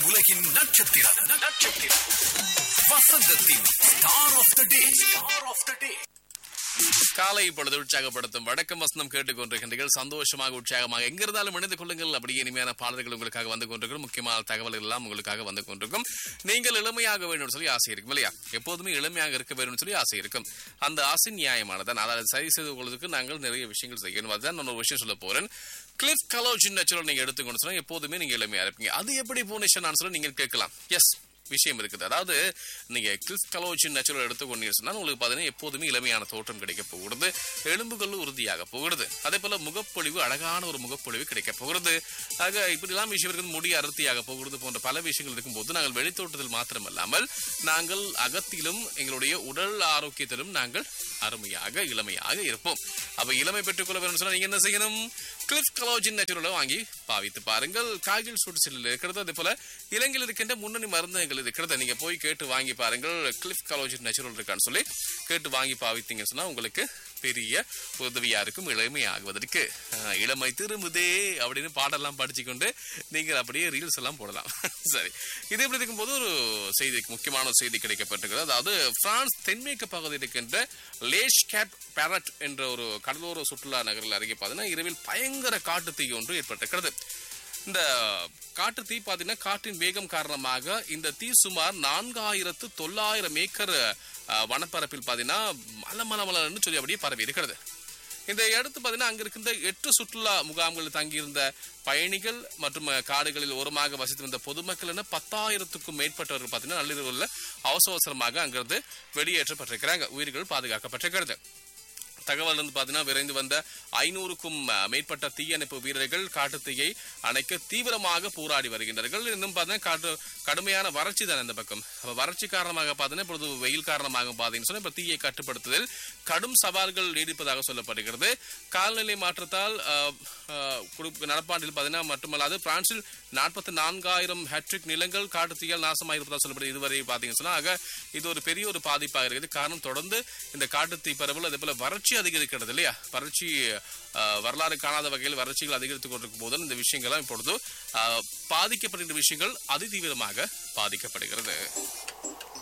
உலகின் நட்சத்திரம் நட்சத்திரம் வசந்தத்தின் star of the day star of the day காலை பொழுது உற்சாகப்படுத்தும் வடக்கம் வசனம் கேட்டுக்கொண்டிருக்கின்றீர்கள் சந்தோஷமாக உற்சாகமாக எங்க இருந்தாலும் இணைந்து கொள்ளுங்கள் அப்படியே இனிமையான பாடல்கள் உங்களுக்காக வந்து கொண்டிருக்கும் முக்கியமான தகவல்கள் எல்லாம் உங்களுக்காக வந்து கொண்டிருக்கும் நீங்கள் இளமையாக வேண்டும் சொல்லி ஆசை இருக்கும் இல்லையா எப்போதுமே இளமையாக இருக்க வேண்டும் சொல்லி ஆசை இருக்கும் அந்த ஆசை நியாயமானதான் அதாவது சரி செய்து கொள்வதற்கு நாங்கள் நிறைய விஷயங்கள் செய்யணும் அதுதான் நான் ஒரு விஷயம் சொல்ல போறேன் கிளிஃப் கலோஜின் நேச்சுரல் நீங்க எடுத்துக்கொண்டு சொன்னா எப்போதுமே நீங்க இளமையா இருப்பீங்க அது எப்படி பூனேஷன் நான் சொல்ல நீங்கள் கேட்கலாம் எஸ் விஷயம் இருக்குது அதாவது நீங்க கிறிஸ் கலோச்சின் நேச்சுரல் எடுத்துக்கொண்டீங்க சொன்னால் உங்களுக்கு பார்த்தீங்கன்னா எப்போதுமே இளமையான தோற்றம் கிடைக்க போகிறது எலும்புகள் உறுதியாக போகிறது அதே போல முகப்பொழிவு அழகான ஒரு முகப்பொழிவு கிடைக்க போகிறது ஆக இப்படி எல்லாம் விஷயம் இருக்குது முடி அடர்த்தியாக போகிறது போன்ற பல விஷயங்கள் இருக்கும்போது நாங்கள் வெளித்தோட்டத்தில் மாத்திரமல்லாமல் நாங்கள் அகத்திலும் எங்களுடைய உடல் ஆரோக்கியத்திலும் நாங்கள் அருமையாக இளமையாக இருப்போம் அப்ப இளமை பெற்றுக்கொள்ள வேண்டும் சொன்னா நீங்க என்ன செய்யணும் கிளிஃப் கலோஜின் நேச்சுரலை வாங்கி பாவித்து பாருங்கள் காய்கறி சுடுசில் இருக்கிறது அதே போல இலங்கையில் இருக்கின்ற முன்னணி மருந்துகள் இருக்கிறத நீங்க போய் கேட்டு வாங்கி பாருங்கள் கிளிஃப் கலோஜின் நேச்சுரல் இருக்கான்னு சொல்லி கேட்டு வாங்கி பாவித்தீங்கன்னு சொன்னா உங்களுக்கு பெரிய உதவியா இருக்கும் இளமையாகுவதற்கு ஆஹ், இளமை திரும்புதே அப்படின்னு பாடெல்லாம் படிச்சுக்கொண்டு நீங்கள் அப்படியே ரீல்ஸ் எல்லாம் போடலாம் சரி இது எப்படி இருக்கும்போது ஒரு செய்தி முக்கியமான ஒரு செய்தி கிடைக்கப்பட்டிருக்கிறது அதாவது பிரான்ஸ் தென்மேற்கு பகுதியில் இருக்கின்ற லேஷ் கேப் பேரட் என்ற ஒரு கடலோர சுற்றுலா நகரில் அருகே பார்த்தீங்கன்னா இரவில் பயங்கர காட்டு தீ ஒன்று ஏற்பட்டிருக்கிறது இந்த காட்டு தீ பார்த்தீங்கன்னா காற்றின் வேகம் காரணமாக இந்த தீ சுமார் நான்காயிரத்து தொள்ளாயிரம் ஏக்கர் அஹ், வனப்பரப்பில் பார்த்தீங்கன்னா மல மல மலன்னு சொல்லி அப்படியே பரவி இருக்கிறது இந்த இடத்து பார்த்தீங்கன்னா அங்க இருக்கின்ற எட்டு சுற்றுலா முகாம்களில் தங்கியிருந்த பயணிகள் மற்றும் அஹ், காடுகளில் ஓரமாக வசித்து வந்த பொதுமக்கள் என பத்தாயிரத்துக்கும் மேற்பட்டவர்கள் பார்த்தீங்கன்னா நள்ளிரவுல அவசர அவசரமாக அங்கிருந்து வெளியேற்றப்பட்டிருக்கிறாங்க உயிர்கள் பாதுகாக்கப்பட்டிருக்கிறது தகவல் இருந்து பார்த்தீங்கன்னா விரைந்து வந்த ஐநூறுக்கும் அஹ், மேற்பட்ட தீயணைப்பு வீரர்கள் காட்டுத் தீயை அணைக்க தீவிரமாக போராடி வருகின்றார்கள் இன்னும் பார்த்தீங்கன்னா காட்டு கடுமையான வறட்சி தான் இந்த பக்கம் அப்ப வறட்சி காரணமாக பார்த்தீங்கன்னா இப்பொழுது வெயில் காரணமாக பார்த்தீங்கன்னு சொன்னா இப்ப தீயை கட்டுப்படுத்துதல் கடும் சவால்கள் நீடிப்பதாக சொல்லப்படுகிறது காலநிலை மாற்றத்தால் அஹ், அஹ், குடு- நடப்பாண்டில் பார்த்தீங்கன்னா மட்டுமல்லாது பிரான்சில் நாற்பத்தி நான்காயிரம் ஹெட்ரிக் நிலங்கள் காட்டு தீயால் நாசமாக இருப்பதாக சொல்லப்படுது இதுவரை பார்த்தீங்கன்னு சொன்னா ஆக இது ஒரு பெரிய ஒரு பாதிப்பாக இருக்குது காரணம் தொடர்ந்து இந்த காட்டு தீ பரவல் அதே போல வறட்சி அதிகரிக்கிறது இல்லையா வறட்சி அஹ், வரலாறு காணாத வகையில் வறட்சிகள் அதிகரித்துக் கொண்டிருக்கும் போது இந்த விஷயங்கள்லாம் இப்பொழுது அஹ், பாதிக்கப்படுகின்ற விஷயங்கள் அதிதீவிரமாக பாதிக்கப்படுகிறது